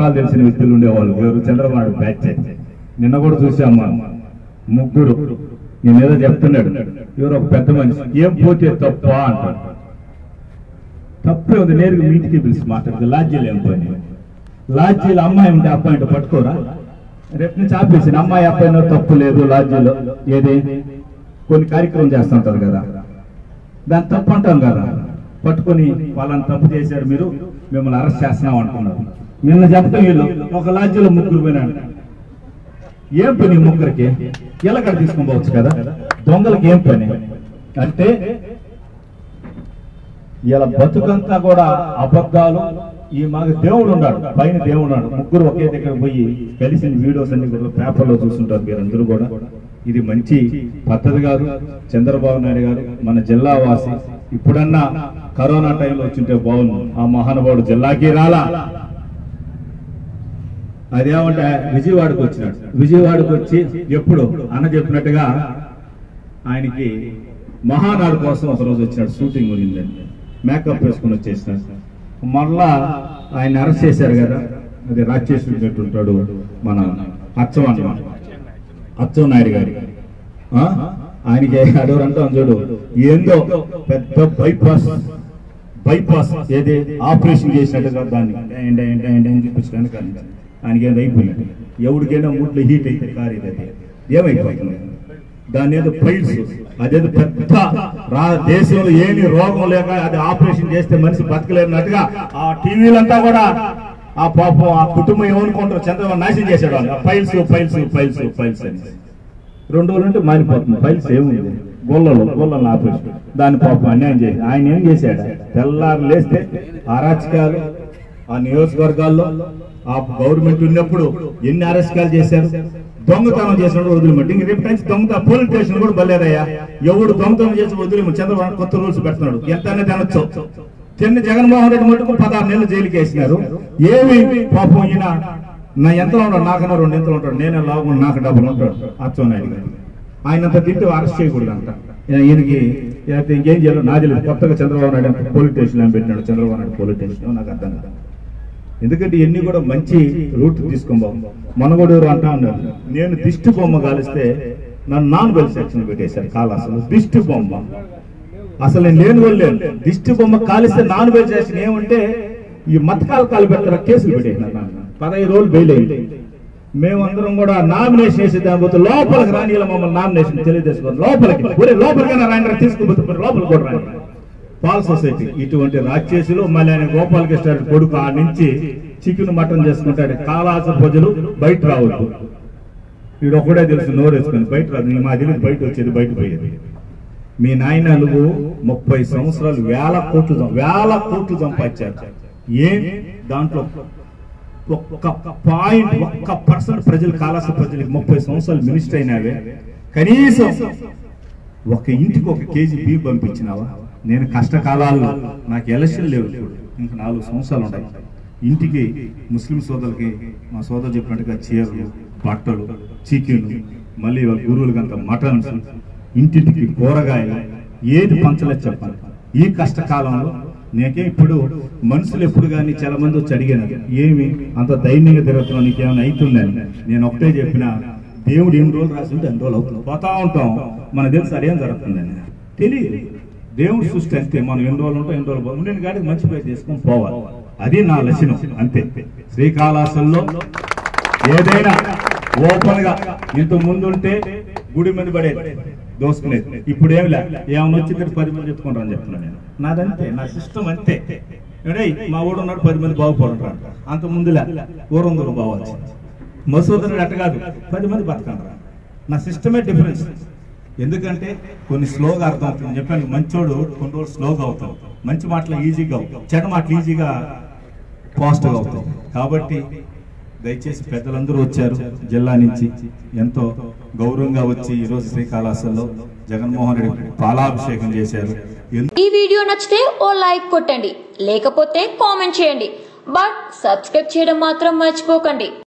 ముఖాలు తెలిసిన వ్యక్తులు ఉండేవాళ్ళు ఎవరు చంద్రబాబు బ్యాచ్ నిన్న కూడా చూసామ్మా ముగ్గురు నేను ఏదో చెప్తున్నాడు ఎవరు ఒక పెద్ద మనిషి ఏం పోతే తప్ప అంటాడు తప్పే ఉంది నేరుగా మీ ఇంటికి పిలిచి మాట్లాడుతూ లాడ్జీలు ఏం పని లాడ్జీలు అమ్మాయి ఉంటే అబ్బాయి ఉంటే పట్టుకోరా రేపు నుంచి ఆపేసి అమ్మాయి అబ్బాయినో తప్పు లేదు లాడ్జీలో ఏది కొన్ని కార్యక్రమం చేస్తుంటారు కదా దాన్ని తప్పు అంటాం కదా పట్టుకొని వాళ్ళని తప్పు చేశారు మీరు మిమ్మల్ని అరెస్ట్ చేస్తున్నాం అంటున్నారు నిన్న చెప్తాం వీళ్ళు ఒక లాడ్జీలో ముగ్గురు పోయినాడు ఏం పని ఈ ముగ్గురికి ఎలాగడ తీసుకొని పోవచ్చు కదా దొంగలకి ఏం పని అంటే ఇలా బతుకంతా కూడా అబద్ధాలు ఈ మాకు దేవుడు ఉన్నాడు పైన దేవుడు ఉన్నాడు ముగ్గురు ఒకే దగ్గర పోయి కలిసిన వీడియోస్ అన్ని కూడా పేపర్లో చూస్తుంటారు మీరందరూ కూడా ఇది మంచి పద్ధతి కాదు చంద్రబాబు నాయుడు గారు మన జిల్లా వాసి ఇప్పుడన్నా కరోనా టైంలో వచ్చింటే బాగుంది ఆ మహానుభావుడు జిల్లాకి రాలా అదేమంటే విజయవాడకు వచ్చినాడు విజయవాడకు వచ్చి ఎప్పుడు అన్న చెప్పినట్టుగా ఆయనకి మహానాడు కోసం ఒక రోజు వచ్చినాడు షూటింగ్ ఉన్నిందని మేకప్ వేసుకుని వచ్చేసినాడు మళ్ళా ఆయన అరెస్ట్ చేశారు కదా అది రాజేశ్వరి పెట్టుంటాడు మన అచ్చం అన్న అచ్చం నాయుడు గారి ఆ? ఆయనకి అడవురు అంటాం చూడు ఏందో పెద్ద బైపాస్ బైపాస్ ఏది ఆపరేషన్ చేసినట్టుగా దాన్ని ఏంట ఏంట ఏంట అని చూపించడానికి కానీ ఆయనకి ఏదో అయిపోయింది ఎవరికైనా ముట్లు హీట్ అయితే కారు ఇది అది ఏమైపోతుంది దాని ఏదో పైల్స్ అదేదో పెద్ద రా దేశంలో ఏమి రోగం లేక అది ఆపరేషన్ చేస్తే మనిషి బతకలేనట్టుగా ఆ టీవీలంతా కూడా ఆ పాపం ఆ కుటుంబం ఏమనుకుంటారు చంద్రబాబు నాశనం చేశాడు వాళ్ళు. ఆ ఫైల్స్ ఫైల్స్ ఫైల్స్ ఫైల్స్ అని రెండు రోజులు అంటే మారిపోతుంది ఫైల్స్ ఏముంది గొల్లలో గొల్లలో ఆపరేషన్ దాని పాపం అన్యాయం చేసి ఆయన ఏం చేశాడు తెల్లారు లేస్తే అరాచకాలు ఆ నియోజకవర్గాల్లో ఆ గవర్నమెంట్ ఉన్నప్పుడు ఎన్ని అరెస్టాలు చేశారు దొంగతనం చేసినప్పుడు వదిలిమంటే ఇంక రేపు నుంచి దొంగత పోలీస్ స్టేషన్ కూడా బలేదయ్యా ఎవడు దొంగతనం చేసి వదిలేము చంద్రబాబు కొత్త రూల్స్ పెడుతున్నాడు ఎంత అనేది అనొచ్చు చిన్న జగన్మోహన్ రెడ్డి మటుకు పదహారు నెలలు జైలుకి వేసినారు ఏమి పాపం ఈయన నా ఎంతలో ఉంటాడు నాకన్నా రెండు ఎంతలో ఉంటాడు నేనే లాభం నాకు డబ్బులు ఉంటాడు అచ్చెన్నాయుడు గారు ఆయన అంత తింటూ అరెస్ట్ చేయకూడదు అంట ఈయనకి అయితే ఇంకేం చేయాలి నా తెలియదు కొత్తగా చంద్రబాబు నాయుడు అంటే పోలీస్ స్టేషన్ ఏం పెట్టినాడు చంద్రబాబు నాయుడు పోలీస్ స్టేషన్ నాకు అర్థం కాదు ఎందుకంటే ఇవన్నీ కూడా మంచి రూట్ తీసుకోబో మన కూడా ఎవరు అంటా ఉన్నారు నేను దిష్టి బొమ్మ కాలిస్తే నన్ను నాన్ బెల్ సెక్షన్ పెట్టేశారు కాలాసలు దిష్టి బొమ్మ అసలు నేను లేని వాళ్ళు లేను దిష్టి బొమ్మ కాలిస్తే నాన్ బెయిల్ చేసిన ఏమంటే ఈ మతకాలు కాలు పెడతారా కేసులు పెట్టేసినారు నన్ను. పదహైదు రోజులు బెయిల్ అయింది మేమందరం కూడా నామినేషన్ వేసి దాని పోతే లోపలికి రాని ఇలా మమ్మల్ని నామినేషన్ తెలియజేసుకో లోపలికి ఒరే లోపలికైనా రాయండి తీసుకుపోతే మరి లోపలికి కూడా రాయండి పాల్ సొసైటీ ఇటువంటి రాక్షసులు మళ్ళీ ఆయన గోపాలకృష్ణ కొడుకు ఆ నుంచి చికెన్ మటన్ చేసుకుంటాడు కాలాస ప్రజలు బయట రావద్దు వీడు ఒకడే తెలుసు నోరు వేసుకొని బయట రాదు మా తెలియదు బయట వచ్చేది బయట పోయేది మీ నాయనలు ముప్పై సంవత్సరాలు వేల కోట్లు సం- వేల కోట్లు సంపాదించారు ఏం దాంట్లో ఒక్క పాయింట్ ఒక్క పర్సెంట్ ప్రజలు కాలాస ప్రజలకు ముప్పై సంవత్సరాలు మినిస్టర్ అయినావే కనీసం ఒక ఇంటికి ఒక కేజీ బియ్యం పంపించినావా నేను కష్టకాలాల్లో నాకు ఎలక్షన్ లేవు ఇప్పుడు ఇంకా నాలుగు సంవత్సరాలు ఉంటాయి ఇంటికి ముస్లిం సోదరులకి మా సోదరు చెప్పినట్టుగా చీరలు బట్టలు చికెన్ మళ్ళీ వాళ్ళ గురువులకి అంత మటన్స్ ఇంటింటికి కూరగాయలు ఏది పంచలేదు చెప్పాలి ఈ కష్టకాలంలో నేకే ఇప్పుడు మనుషులు ఎప్పుడు కానీ చాలా మంది వచ్చి అడిగాను ఏమి అంత దైన్యంగా తిరుగుతున్నావు నీకేమైనా అవుతుందని నేను ఒకటే చెప్పిన దేవుడు ఎన్ని రోజులు రాసి ఉంటే అన్ని రోజులు అవుతుంది పోతా ఉంటాం మనకు తెలుసు అదేం జరుగుతుందని తెలియదు దేవుడు సృష్టి అంతే మనం ఎన్ని రోజులు ఉంటాం ఎన్ని రోజులు పోతాం నేను కాడికి మంచి పేరు చేసుకొని పోవాలి అది నా లక్షణం అంతే శ్రీకాళహస్తిలో ఏదైనా ఓపెన్ గా ఇంత ముందు ఉంటే గుడి మీద పడేది దోసుకునేది ఇప్పుడు ఏమి లే ఏమైనా వచ్చి ఇక్కడ పది మంది చెప్పుకుంటారు అని చెప్తున్నాను నేను నాదంతే నా సిస్టమ్ అంతే ఏడేయ్, మా ఊడు ఉన్నాడు పది మంది బాగుపడుతారు అంత ముందులే ఊరం దూరం బావచ్చు మసూదనుడు అట్ట కాదు పది మంది బతకండి నా సిస్టమే డిఫరెన్స్ ఎందుకంటే కొన్ని స్లోగా అర్థం అవుతుంది చెప్పాను మంచోడు కొన్ని రోజులు స్లోగా అవుతాం మంచి మాటలు ఈజీగా అవుతాం చెడ్డ మాటలు ఈజీగా పాజిటివ్ అవుతాయి కాబట్టి దయచేసి పెద్దలందరూ వచ్చారు జిల్లా నుంచి ఎంతో గౌరవంగా వచ్చి ఈరోజు శ్రీకాళహస్తిలో జగన్మోహన్ రెడ్డి పాలాభిషేకం చేశారు ఎంతో ఈ వీడియో నచ్చితే ఓ లైక్ కొట్టండి లేకపోతే కామెంట్ చేయండి బట్ సబ్స్క్రైబ్ చేయడం మాత్రం మర్చిపోకండి